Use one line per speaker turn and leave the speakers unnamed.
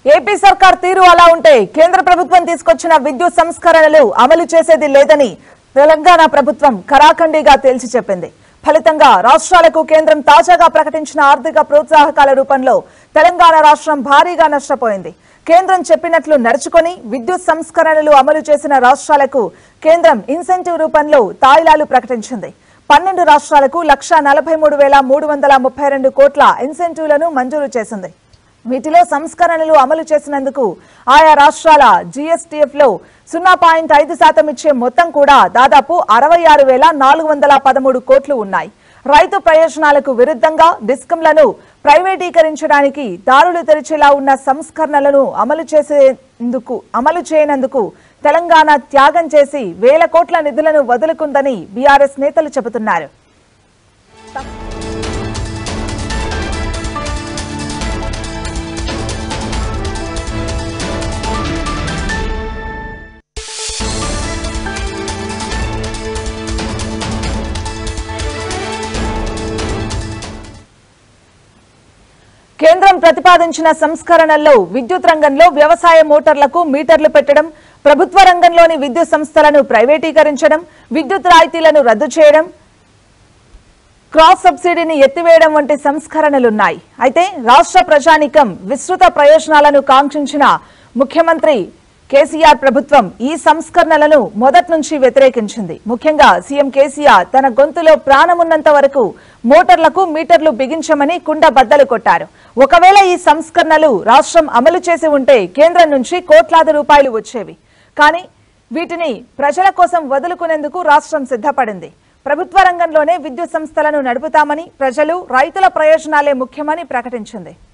AP సర్కార్ తీరు అలా ఉంటే కేంద్ర ప్రభుత్వం తీసుకొచ్చిన విద్యుత్ సంస్కరణలు అమలు చేసేది లేదని తెలంగాణ ప్రభుత్వం కరాఖండిగా తేల్చి చెప్పింది ఫలితంగా రాష్ట్రాలకు కేంద్రం తాజాగా ప్రకటించిన ఆర్థిక ప్రోత్సాహకాల రూపంలో తెలంగాణ రాష్ట్రం భారీగా నష్టపోయింది కేంద్రం చెప్పినట్లు నడుచుకొని విద్యుత్ సంస్కరణలు అమలు చేసిన రాష్ట్రాలకు కేంద్రం ఇన్సెంటివ్ రూపంలో తాయిలాలు ప్రకటించింది పన్నెండు రాష్ట్రాలకు లక్ష నలభై మూడు వేల మూడు వందల ముప్పై రెండు కోట్ల ఇన్సెంటివ్లను మంజూరు చేసింది వీటిలో సంస్కరణలు అమలు చేసినందుకు ఆయా రాష్ట్రాల జీఎస్టీఎఫ్ లో సున్నా పాయింట్ ఐదు శాతం ఇచ్చే మొత్తం కూడా దాదాపు అరవై ఆరు వేల నాలుగు వందల పదమూడు కోట్లు ఉన్నాయి రైతు ప్రయోజనాలకు విరుద్ధంగా డిస్కంలను ప్రైవేటీకరించడానికి దారులు తెరిచేలా ఉన్న సంస్కరణలను అమలు చేసేందుకు అమలు చేయనందుకు తెలంగాణ త్యాగం చేసి వేల కోట్ల నిధులను వదులుకుందని బీఆర్ఎస్ నేతలు చెబుతున్నారు కేంద్రం ప్రతిపాదించిన సంస్కరణల్లో విద్యుత్ రంగంలో వ్యవసాయ మోటార్లకు మీటర్లు పెట్టడం ప్రభుత్వ రంగంలోని విద్యుత్ సంస్థలను ప్రైవేటీకరించడం విద్యుత్ రాయితీలను రద్దు చేయడం క్రాస్ సబ్సిడీని ఎత్తివేయడం వంటి సంస్కరణలున్నాయి అయితే రాష్ట్ర ప్రజానికం విస్తృత ప్రయోజనాలను కాంక్షించిన ముఖ్యమంత్రి కేసీఆర్ ప్రభుత్వం ఈ సంస్కరణలను మొదటి నుంచి వ్యతిరేకించింది ముఖ్యంగా సీఎం కేసీఆర్ తన గొంతులో ప్రాణమున్నంత వరకు మోటార్లకు మీటర్లు బిగించమని కుండ బద్దలు కొట్టారు ఒకవేళ ఈ సంస్కరణలు రాష్ట్రం అమలు చేసి ఉంటే కేంద్రం నుంచి కోట్లాది రూపాయలు వచ్చేవి కానీ వీటిని ప్రజల కోసం వదులుకునేందుకు రాష్ట్రం సిద్ధపడింది ప్రభుత్వ రంగంలోనే విద్యుత్ సంస్థలను నడుపుతామని ప్రజలు రైతుల ప్రయోజనాలే ముఖ్యమని ప్రకటించింది